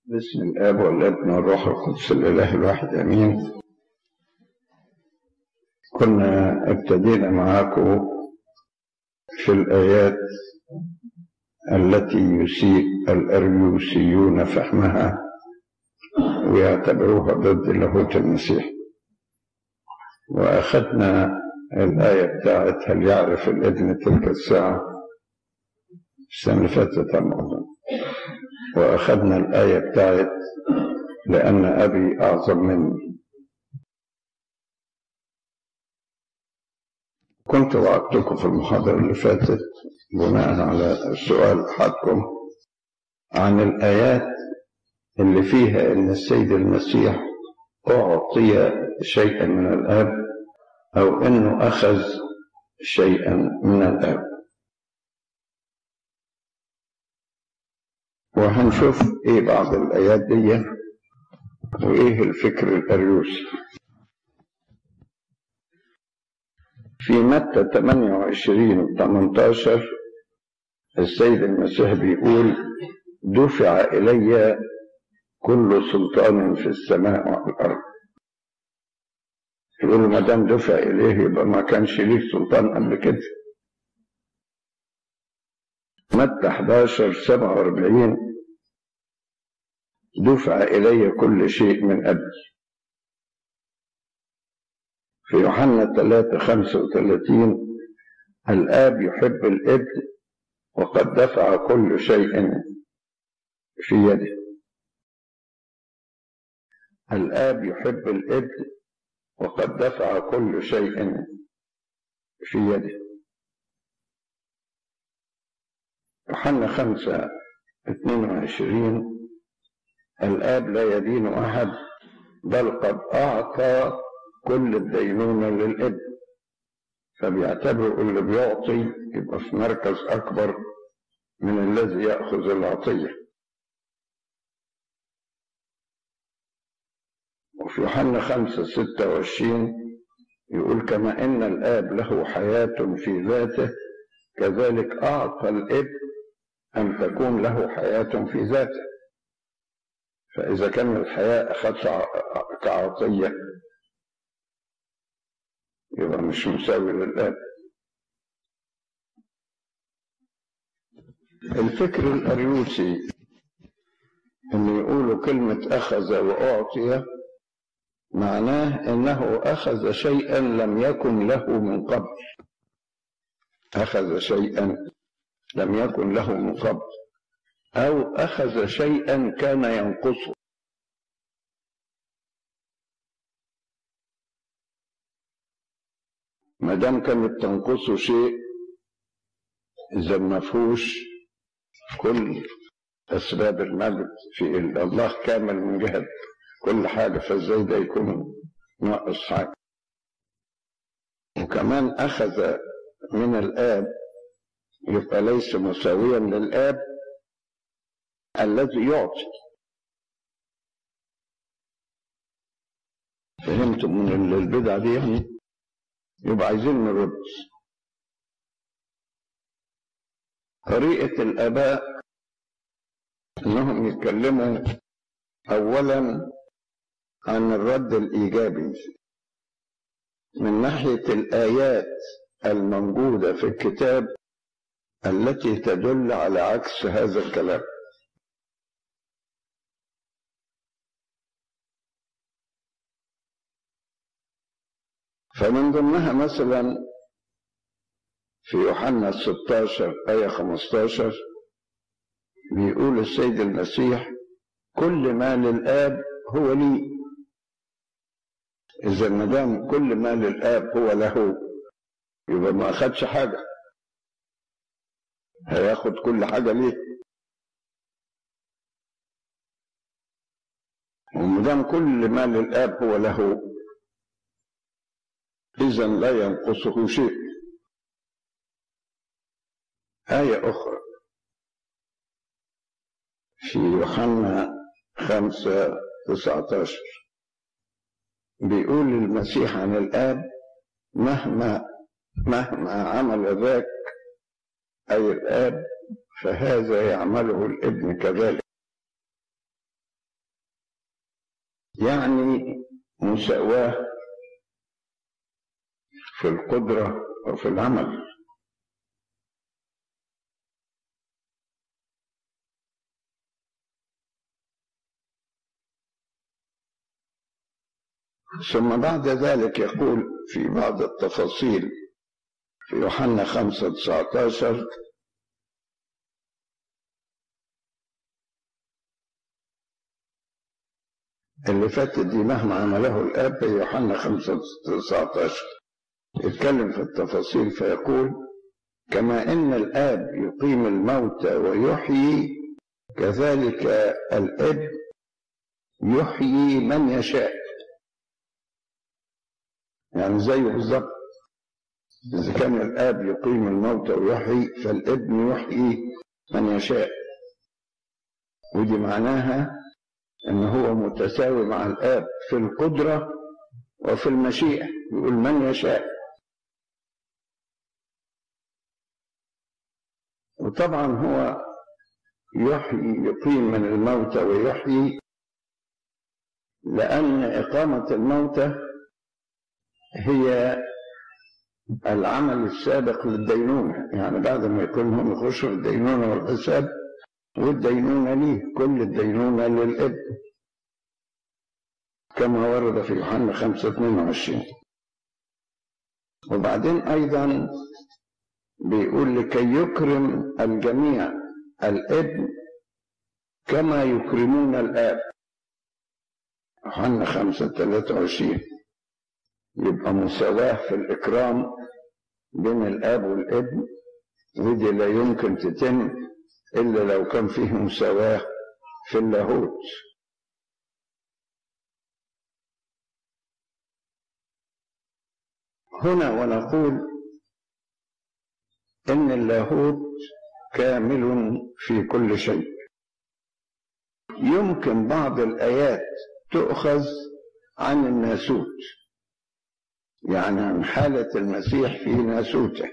باسم الاب والابن والروح القدس الاله الواحد امين كنا ابتدينا معاكم في الايات التي يسيء الاريوسيون فهمها ويعتبروها ضد لاهوت المسيح واخذنا الايه بتاعت هل يعرف الابن تلك الساعه السنه اللي فاتت الموضوع وأخذنا الآية بتاعت لأن أبي أعظم مني كنت وعدتكم في المحاضرة اللي فاتت بناء على السؤال حقكم عن الآيات اللي فيها إن السيد المسيح أعطي شيئا من الآب أو إنه أخذ شيئا من الآب وهنشوف ايه بعض الايات دي وايه الفكر الاريوسي في متى 28 18 السيد المسيح بيقول دفع الي كل سلطان في السماء والارض يقول ما دام دفع اليه يبقى ما كانش ليه سلطان قبل كده متى 11 47 دفع إلي كل شيء من أبي في يوحنا 3 35 الآب يحب الابن وقد دفع كل شيء في يده الآب يحب الابن وقد دفع كل شيء في يده يوحنا خمسة اثنين وعشرين الآب لا يدين أحد بل قد أعطى كل الدينونة للابن فبيعتبروا اللي بيعطي يبقى في مركز أكبر من الذي يأخذ العطية وفي يوحنا خمسة ستة وعشرين يقول كما إن الآب له حياة في ذاته كذلك أعطى الابن أن تكون له حياة في ذاته فإذا كان الحياة أخذت كعطية يبقى مش مساوي للآب الفكر الأريوسي أن يقولوا كلمة أخذ وأعطي معناه أنه أخذ شيئا لم يكن له من قبل أخذ شيئا لم يكن له من قبل أو أخذ شيئا كان ينقصه ما دام كانت تنقصه شيء إذا ما فيهوش كل أسباب المجد في الله كامل من جهة كل حاجة فازاي ده يكون ناقص حاجة وكمان أخذ من الآب يبقى ليس مساويا للآب الذي يعطي فهمتم من البدعة دي يعني يبقى عايزين نرد طريقة الآباء إنهم يتكلموا أولا عن الرد الإيجابي من ناحية الآيات الموجودة في الكتاب التي تدل على عكس هذا الكلام فمن ضمنها مثلا في يوحنا 16 آية 15 بيقول السيد المسيح كل ما للآب هو لي إذا ما دام كل ما للآب هو له يبقى ما أخدش حاجة هياخد كل حاجة ليه ومدام كل ما للآب هو له إذا لا ينقصه شيء آية أخرى في يوحنا خمسة تسعة عشر بيقول المسيح عن الآب مهما مهما عمل ذاك أي الآب فهذا يعمله الابن كذلك يعني مساواة في القدرة وفي العمل ثم بعد ذلك يقول في بعض التفاصيل في يوحنا 5 19 اللي فاتت دي مهما عمله الاب في يوحنا 5 19 يتكلم في التفاصيل فيقول كما ان الاب يقيم الموتى ويحيي كذلك الاب يحيي من يشاء يعني زيه بالظبط إذا كان الآب يقيم الموتى ويحيي فالابن يحيي من يشاء ودي معناها ان هو متساوي مع الاب في القدره وفي المشيئه يقول من يشاء وطبعا هو يحيي يقيم من الموتى ويحيي لان اقامه الموتى هي العمل السابق للدينونه يعني بعد ما يكون هم يخشوا الدينونه والحساب والدينونة ليه كل الدينونة للابن كما ورد في يوحنا 5 22 وبعدين أيضا بيقول لكي يكرم الجميع الابن كما يكرمون الآب يوحنا 5 23 يبقى مساواة في الإكرام بين الآب والابن ودي لا يمكن تتم إلا لو كان فيه مساواة في اللاهوت هنا ونقول إن اللاهوت كامل في كل شيء يمكن بعض الآيات تؤخذ عن الناسوت يعني عن حالة المسيح في ناسوته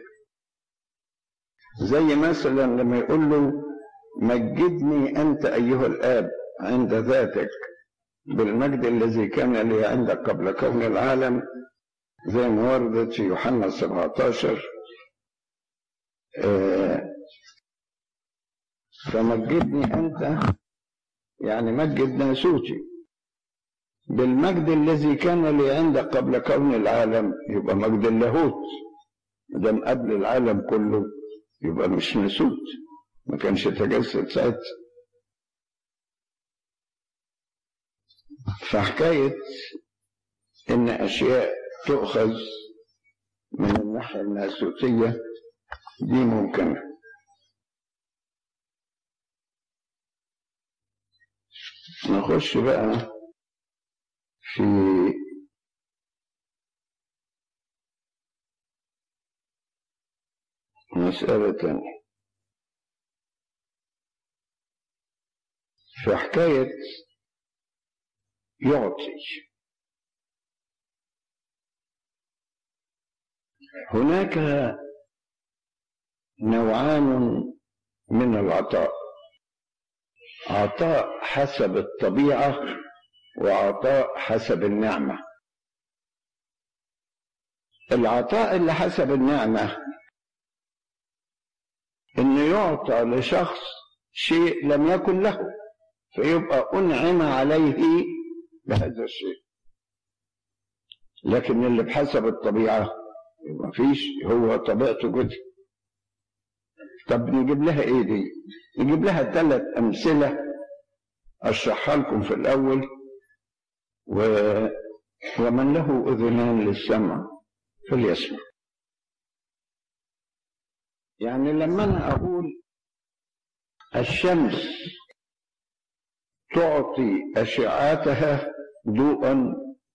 زي مثلا لما يقول له مجدني أنت أيها الآب عند ذاتك بالمجد الذي كان لي عندك قبل كون العالم زي ما وردت في يوحنا 17 آه فمجدني أنت يعني مجد ناسوتي بالمجد الذي كان لي عندك قبل كون العالم يبقى مجد اللاهوت دام قبل العالم كله يبقى مش ناسوت ما كانش يتجسد ساعتها فحكاية إن أشياء تؤخذ من الناحية الناسوتية دي ممكنة نخش بقى في مسألة تانية في حكاية يعطي هناك نوعان من العطاء عطاء حسب الطبيعة وعطاء حسب النعمة العطاء اللي حسب النعمة إنه يعطى لشخص شيء لم يكن له فيبقى أنعم عليه بهذا الشيء لكن اللي بحسب الطبيعة ما فيش هو طبيعته كده طب نجيب لها ايه دي نجيب لها ثلاث امثله اشرحها لكم في الاول و... ومن له اذنان للسمع فليسمع يعني لما انا اقول الشمس تعطي اشعتها ضوءا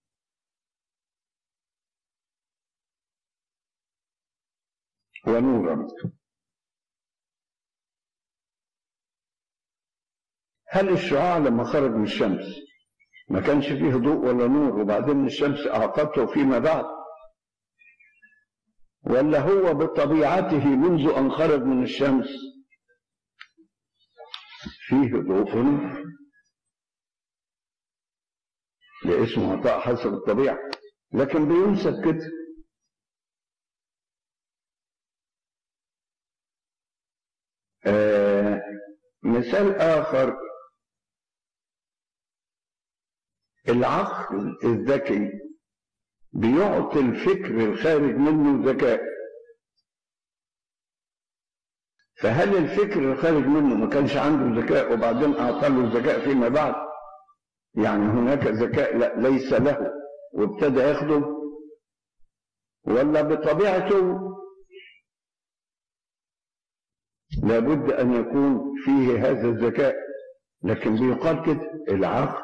ونورا هل الشعاع لما خرج من الشمس ما كانش فيه ضوء ولا نور وبعدين الشمس أعطته فيما بعد ولا هو بطبيعته منذ أن خرج من الشمس فيه ضوء ونور ده اسمه عطاء حسب الطبيعة لكن بينسب كده آه مثال آخر العقل الذكي بيعطي الفكر الخارج منه ذكاء فهل الفكر الخارج منه ما كانش عنده ذكاء وبعدين أعطى له الذكاء فيما بعد يعني هناك ذكاء لا ليس له وابتدى ياخده ولا بطبيعته لابد أن يكون فيه هذا الذكاء لكن بيقال كده العقل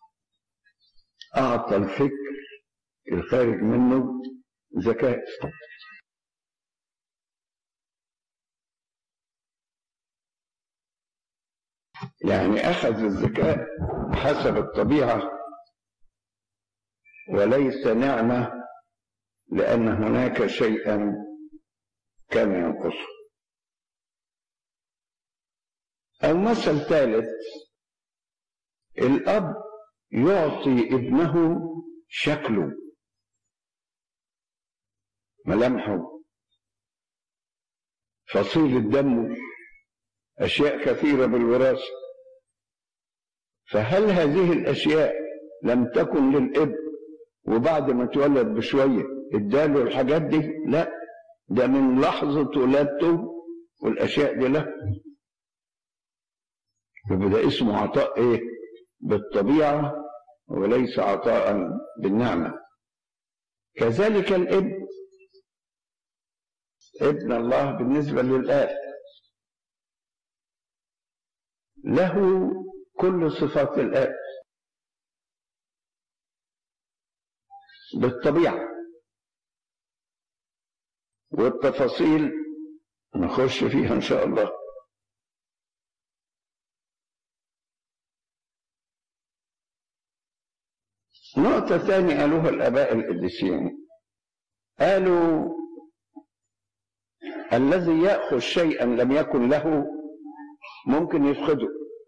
أعطى الفكر الخارج منه ذكاء يعني أخذ الذكاء حسب الطبيعة وليس نعمة لأن هناك شيئا كان ينقصه أو مثل ثالث الأب يعطي ابنه شكله ملامحه فصيلة دمه أشياء كثيرة بالوراثة فهل هذه الأشياء لم تكن للابن وبعد ما اتولد بشوية اداله الحاجات دي لا ده من لحظة ولادته والأشياء دي له يبقى ده اسمه عطاء ايه بالطبيعة وليس عطاء بالنعمة كذلك الابن ابن الله بالنسبة للآب له كل صفات الآب بالطبيعة والتفاصيل نخش فيها إن شاء الله نقطة ثانية قالوها الآباء القديسين قالوا الذي يأخذ شيئا لم يكن له ممكن يفقده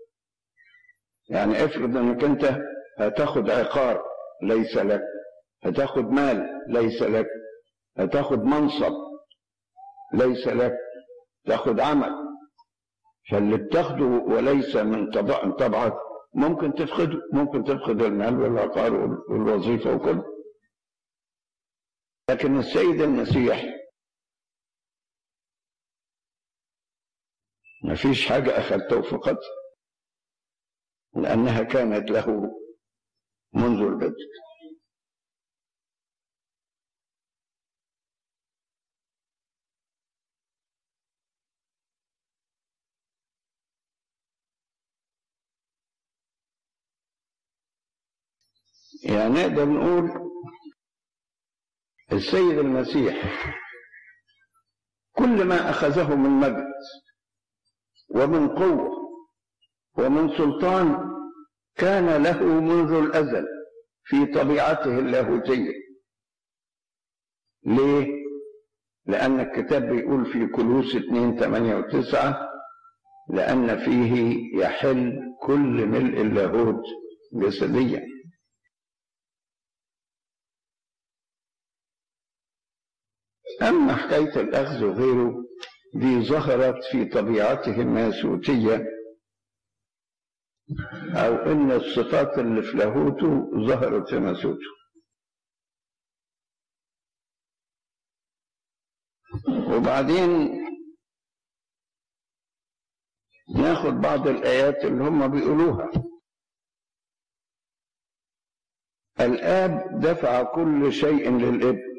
يعني افرض انك انت هتاخد عقار ليس لك هتاخد مال ليس لك هتاخد منصب ليس لك تاخد عمل فاللي بتاخده وليس من طبع طبعك ممكن تفقده ممكن تفقد المال والعقار والوظيفة وكله لكن السيد المسيح ما فيش حاجة أخذته وفقدت لأنها كانت له منذ البدء يعني نقدر نقول السيد المسيح كل ما أخذه من مجد ومن قوة ومن سلطان كان له منذ الأزل في طبيعته اللاهوتية ليه؟ لأن الكتاب بيقول في كلوس 2 8 و9 لأن فيه يحل كل ملء اللاهوت جسديا أما حكاية الأخذ وغيره دي ظهرت في طبيعته الناسوتية أو إن الصفات اللي في لاهوته ظهرت في ناسوته وبعدين ناخد بعض الآيات اللي هم بيقولوها الآب دفع كل شيء للابن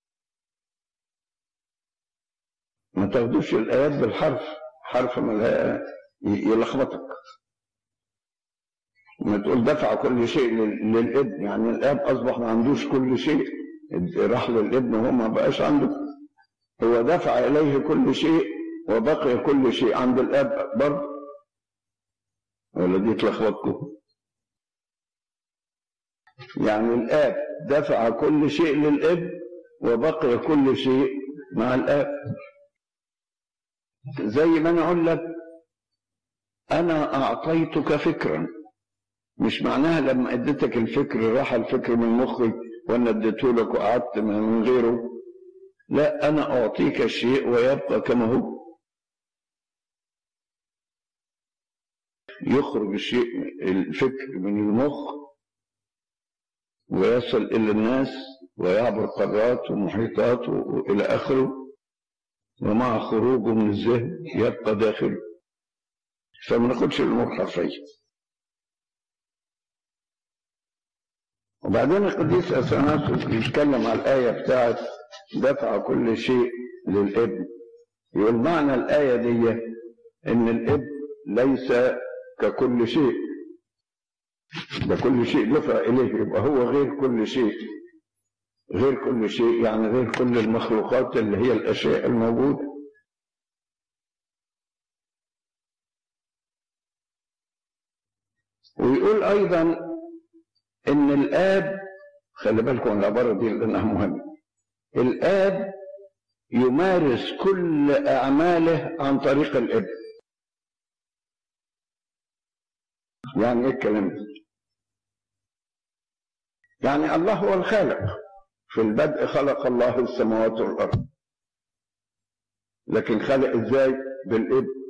ما تاخدوش الآيات بالحرف حرف ما يلخبطك ما تقول دفع كل شيء للابن يعني الاب اصبح ما عندوش كل شيء راح للابن وهو ما بقاش عنده هو دفع اليه كل شيء وبقي كل شيء عند الاب برضه ولا دي تلخبطكم يعني الاب دفع كل شيء للابن وبقي كل شيء مع الاب زي ما انا اقول لك انا اعطيتك فكرا مش معناها لما اديتك الفكر راح الفكر من مخي وانا اديته لك وقعدت من غيره لا انا اعطيك الشيء ويبقى كما هو يخرج الشيء الفكر من المخ ويصل الى الناس ويعبر قارات ومحيطات والى اخره ومع خروجه من الذهن يبقى داخله فما ناخدش الامور حرفيه وبعدين القديس اثناسوس بيتكلم على الايه بتاعت دفع كل شيء للابن يقول معنى الايه دي ان الابن ليس ككل شيء ده كل شيء دفع اليه يبقى هو غير كل شيء غير كل شيء يعني غير كل المخلوقات اللي هي الاشياء الموجوده ويقول ايضا ان الاب خلي بالكم العباره دي لانها مهمه الاب يمارس كل اعماله عن طريق الابن يعني ايه الكلام ده يعني الله هو الخالق في البدء خلق الله السماوات والارض لكن خلق ازاي بالابن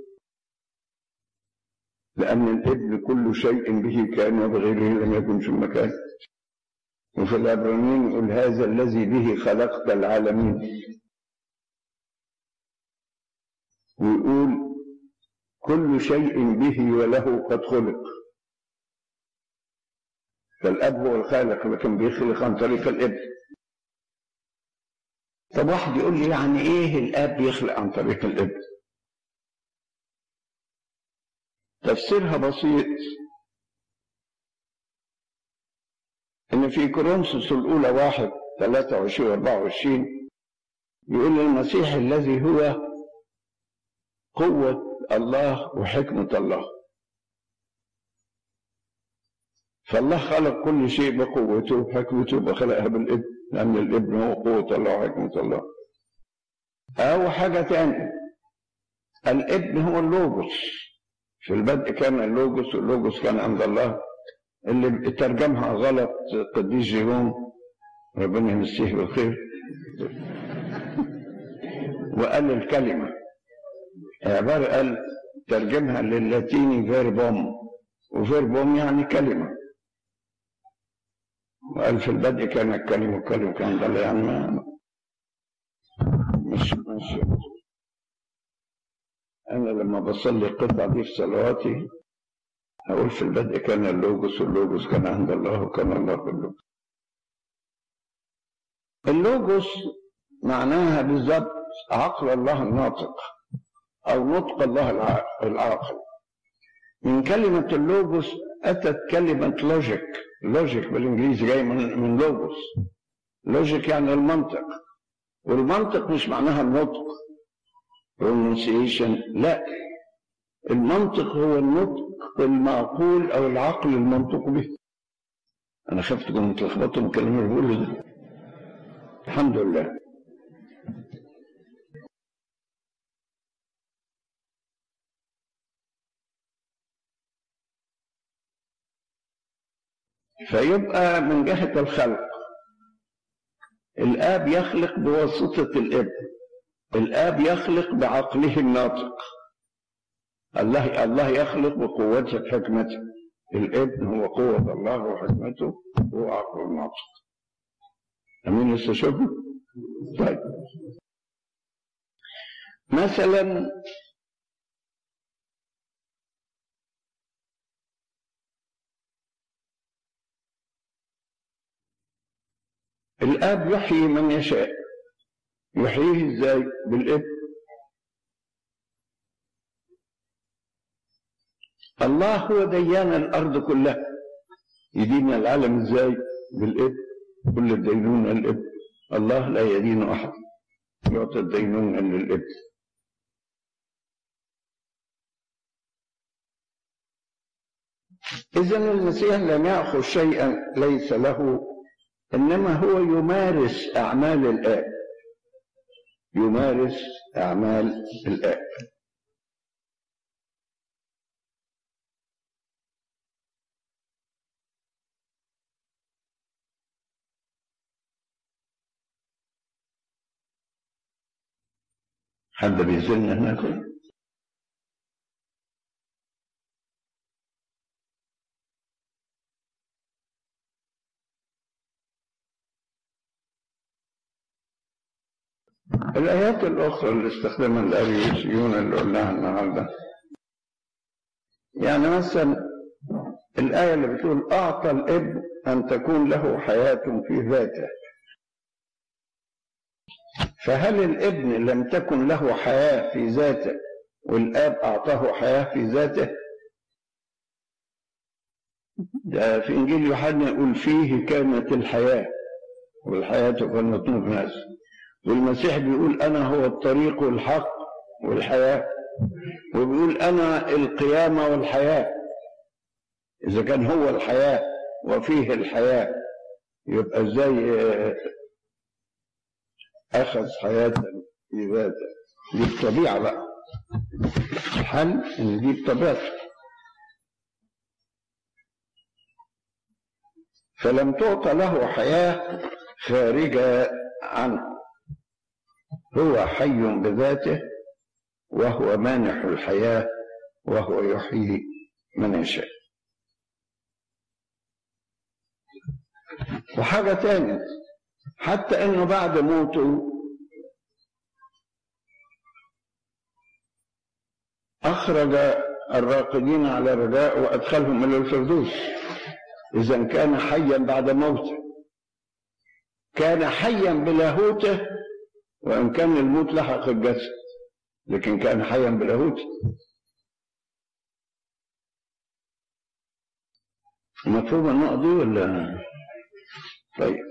لأن الابن كل شيء به كان وبغيره لم يكن في مكان وفي العبرانيين يقول هذا الذي به خلقت العالمين ويقول كل شيء به وله قد خلق فالأب هو الخالق لكن بيخلق عن طريق الابن طب واحد يقول لي يعني ايه الاب يخلق عن طريق الابن تفسيرها بسيط ان في كورنثوس الاولى واحد 23 و 24 يقول المسيح الذي هو قوة الله وحكمة الله فالله خلق كل شيء بقوته وحكمته وخلقها بالابن لأن الابن هو قوة الله وحكمة الله أو حاجة تانية الابن هو اللوجوس في البدء كان اللوجوس واللوجوس كان عند الله اللي ترجمها غلط قديس جيروم ربنا يمسيه بالخير وقال الكلمة عبارة قال ترجمها للاتيني فيربوم وفيربوم يعني كلمة وقال في البدء كان الكلمة والكلمة كان عند الله يعني ما مش مش أنا لما بصلي القطعة دي في صلواتي أقول في البدء كان اللوجوس واللوجوس كان عند الله وكان الله في اللوجوس اللوجوس معناها بالظبط عقل الله الناطق أو نطق الله العاقل من كلمة اللوجوس أتت كلمة لوجيك لوجيك بالإنجليزي جاي من من لوجوس لوجيك يعني المنطق والمنطق مش معناها النطق pronunciation لا المنطق هو النطق المعقول او العقل المنطوق به انا خفت كنت تلخبطوا من الكلام اللي بقوله ده الحمد لله فيبقى من جهة الخلق الآب يخلق بواسطة الابن الآب يخلق بعقله الناطق الله الله يخلق بقوته بحكمته الابن هو قوة الله وحكمته هو عقل الناطق أمين لسه شوفوا طيب مثلا الآب يحيي من يشاء يحييه ازاي بالابن الله هو ديان الارض كلها يدين العالم ازاي بالابن كل الدينون الابن الله لا يدين احد يعطي الدينون للابن اذا المسيح لم ياخذ شيئا ليس له انما هو يمارس اعمال الاب يمارس أعمال الآب حد بيزن هناك الآيات الأخرى اللي استخدمها الأريوسيون اللي قلناها النهاردة يعني مثلا الآية اللي بتقول أعطى الابن أن تكون له حياة في ذاته فهل الابن لم تكن له حياة في ذاته والآب أعطاه حياة في ذاته ده في إنجيل يوحنا يقول فيه كانت الحياة والحياة كانت نور ناس والمسيح بيقول أنا هو الطريق والحق والحياة وبيقول أنا القيامة والحياة إذا كان هو الحياة وفيه الحياة يبقى إزاي أخذ حياة في ذاته دي الطبيعة بقى الحل إن دي بطبيعته فلم تعطى له حياة خارجة عنه هو حي بذاته وهو مانح الحياة وهو يحيي من يشاء وحاجة تانية حتى انه بعد موته اخرج الراقدين على الرجاء وادخلهم الى الفردوس اذا كان حيا بعد موته كان حيا بلاهوته وان كان الموت لحق الجسد لكن كان حيا بلاهوته مفهوم النقطة دي ولا طيب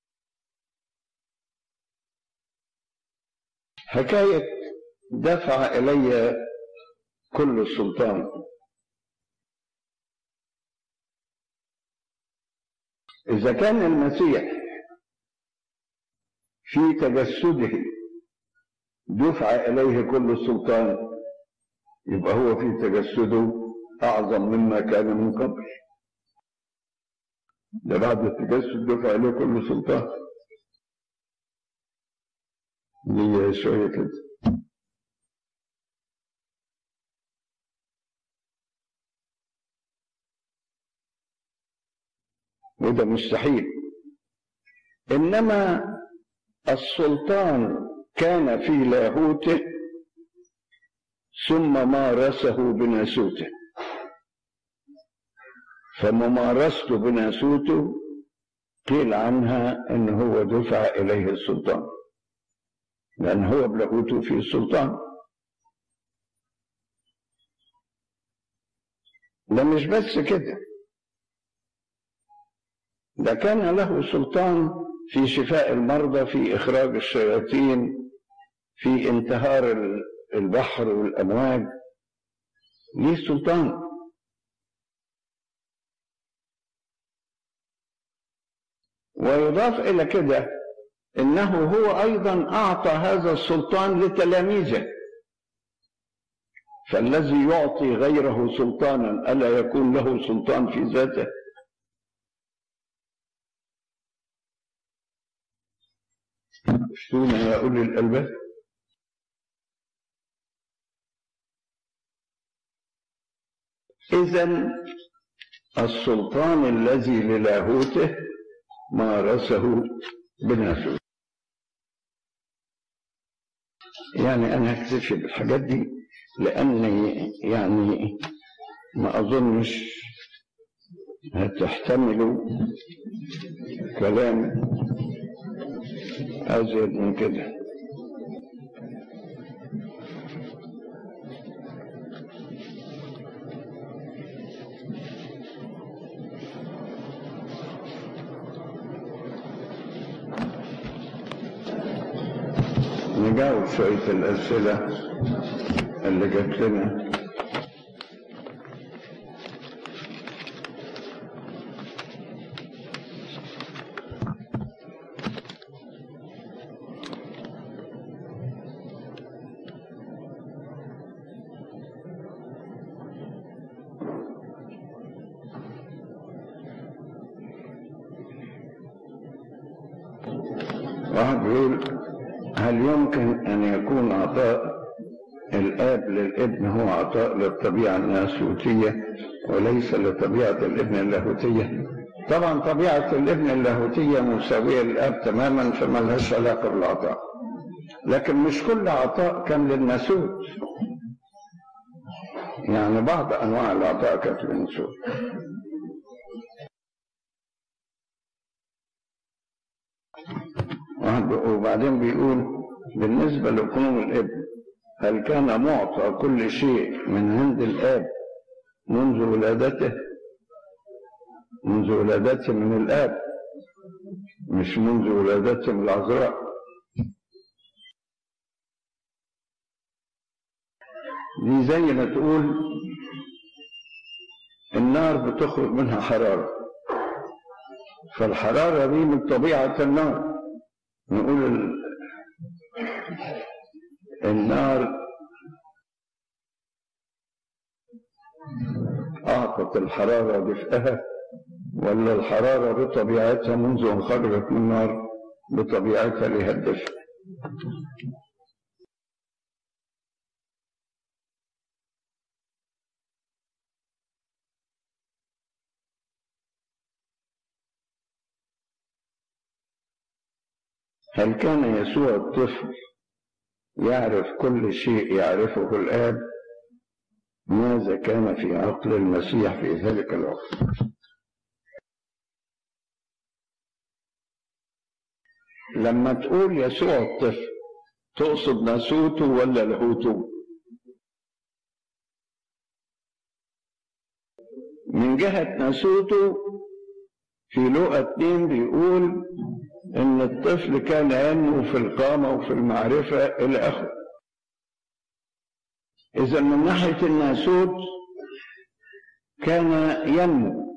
حكاية دفع إلي كل السلطان إذا كان المسيح في تجسده دفع إليه كل السلطان يبقى هو في تجسده أعظم مما كان من قبل ده بعد التجسد دفع إليه كل سلطان دي شوية كده وده مستحيل إنما السلطان كان في لاهوته ثم مارسه بناسوته فممارسته بناسوته قيل عنها ان هو دفع اليه السلطان لان هو بلاهوته في السلطان ده مش بس كده ده كان له سلطان في شفاء المرضى في إخراج الشياطين في انتهار البحر والأمواج ليه سلطان ويضاف إلى كده إنه هو أيضا أعطى هذا السلطان لتلاميذه فالذي يعطي غيره سلطانا ألا يكون له سلطان في ذاته اشتون يا أولي الألباب إذا السلطان الذي للاهوته مارسه بنفسه يعني أنا هكتشف الحاجات دي لأني يعني ما أظنش هتحتملوا كلام أزيد من كده نجاوب شوية الأسئلة اللي جات لنا واحد بيقول هل يمكن أن يكون عطاء الآب للابن هو عطاء للطبيعة الناسوتية وليس لطبيعة الابن اللاهوتية طبعا طبيعة الابن اللاهوتية مساوية للآب تماما فما لهاش علاقة بالعطاء لكن مش كل عطاء كان للناسوت يعني بعض أنواع العطاء كانت للناسوت وبعدين بيقول بالنسبة لقانون الابن هل كان معطى كل شيء من عند الآب منذ ولادته منذ ولادته من الآب مش منذ ولادته من العذراء دي زي ما تقول النار بتخرج منها حرارة فالحرارة دي من طبيعة النار نقول ال... النار أعطت الحرارة دفئها ولا الحرارة بطبيعتها منذ أن خرجت من النار بطبيعتها لها الدفء هل كان يسوع الطفل يعرف كل شيء يعرفه الآب ماذا كان في عقل المسيح في ذلك الوقت لما تقول يسوع الطفل تقصد ناسوته ولا لاهوته من جهة ناسوته في لقى اتنين بيقول ان الطفل كان ينمو في القامة وفي المعرفة الى اخره اذا من ناحية الناسوت كان ينمو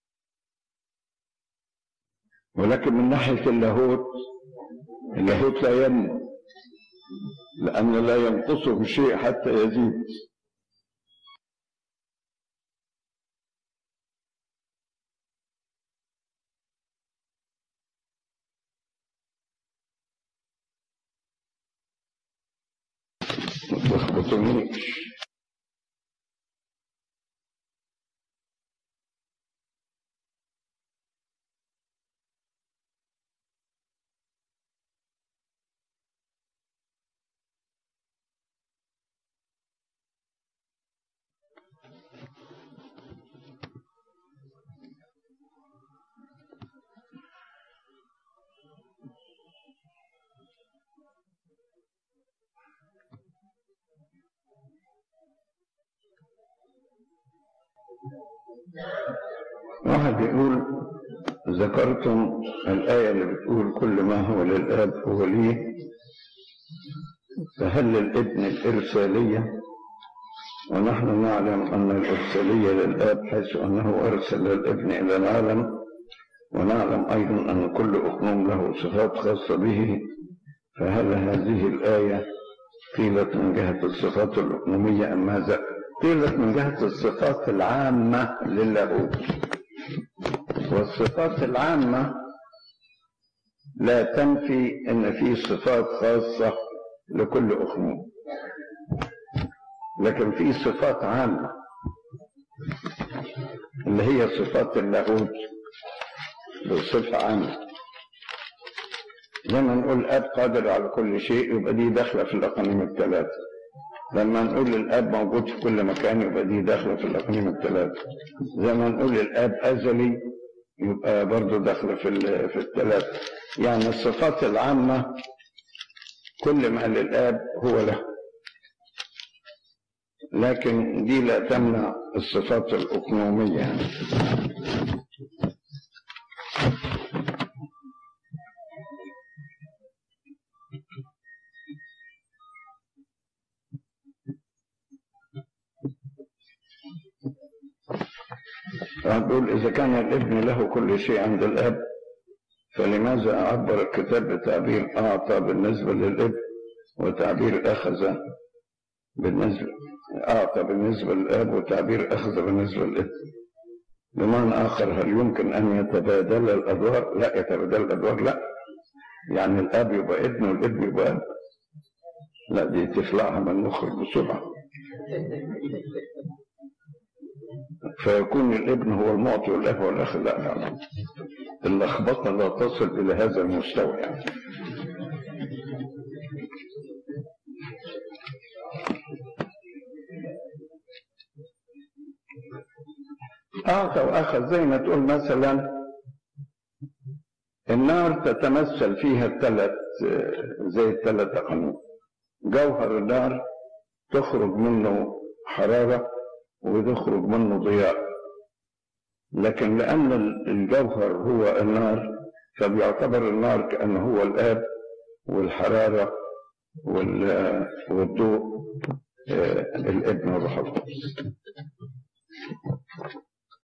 ولكن من ناحية اللاهوت اللاهوت لا ينمو لأن لا ينقصه شيء حتى يزيد ما تلخبطونيش واحد يقول ذكرتم الآية اللي بتقول كل ما هو للآب هو ليه فهل للابن الإرسالية ونحن نعلم أن الإرسالية للآب حيث أنه أرسل الابن إلى العالم ونعلم أيضا أن كل أقنوم له صفات خاصة به فهل هذه الآية قيلت من جهة الصفات الأقنومية أم ماذا؟ قيلت من جهة الصفات العامة للاهوت والصفات العامة لا تنفي أن في صفات خاصة لكل أخنوم لكن في صفات عامة اللي هي صفات اللاهوت بصفة عامة لما نقول أب قادر على كل شيء يبقى دي داخلة في الأقانيم الثلاثة لما نقول الاب موجود في كل مكان يبقى دي داخله في الاقانيم الثلاثه زي ما نقول الاب ازلي يبقى برضه داخله في في الثلاثه يعني الصفات العامه كل ما للاب هو له لكن دي لا تمنع الصفات الاقنوميه يعني هنقول إذا كان الابن له كل شيء عند الأب فلماذا عبر الكتاب بتعبير أعطى بالنسبة للابن وتعبير أخذ بالنسبة أعطى بالنسبة للأب وتعبير أخذ بالنسبة للابن بمعنى آخر هل يمكن أن يتبادل الأدوار؟ لا يتبادل الأدوار لا يعني الأب يبقى ابن والابن يبقى أب لا دي تخلعها من مخك بسرعة فيكون الابن هو المعطي والاب هو الاخ لا لا اللخبطه لا تصل الى هذا المستوى يعني أعطى وأخذ زي ما تقول مثلا النار تتمثل فيها الثلاث زي الثلاث قانون جوهر النار تخرج منه حرارة ويخرج منه ضياء لكن لأن الجوهر هو النار فبيعتبر النار كأنه هو الآب والحرارة والضوء الابن والروح القدس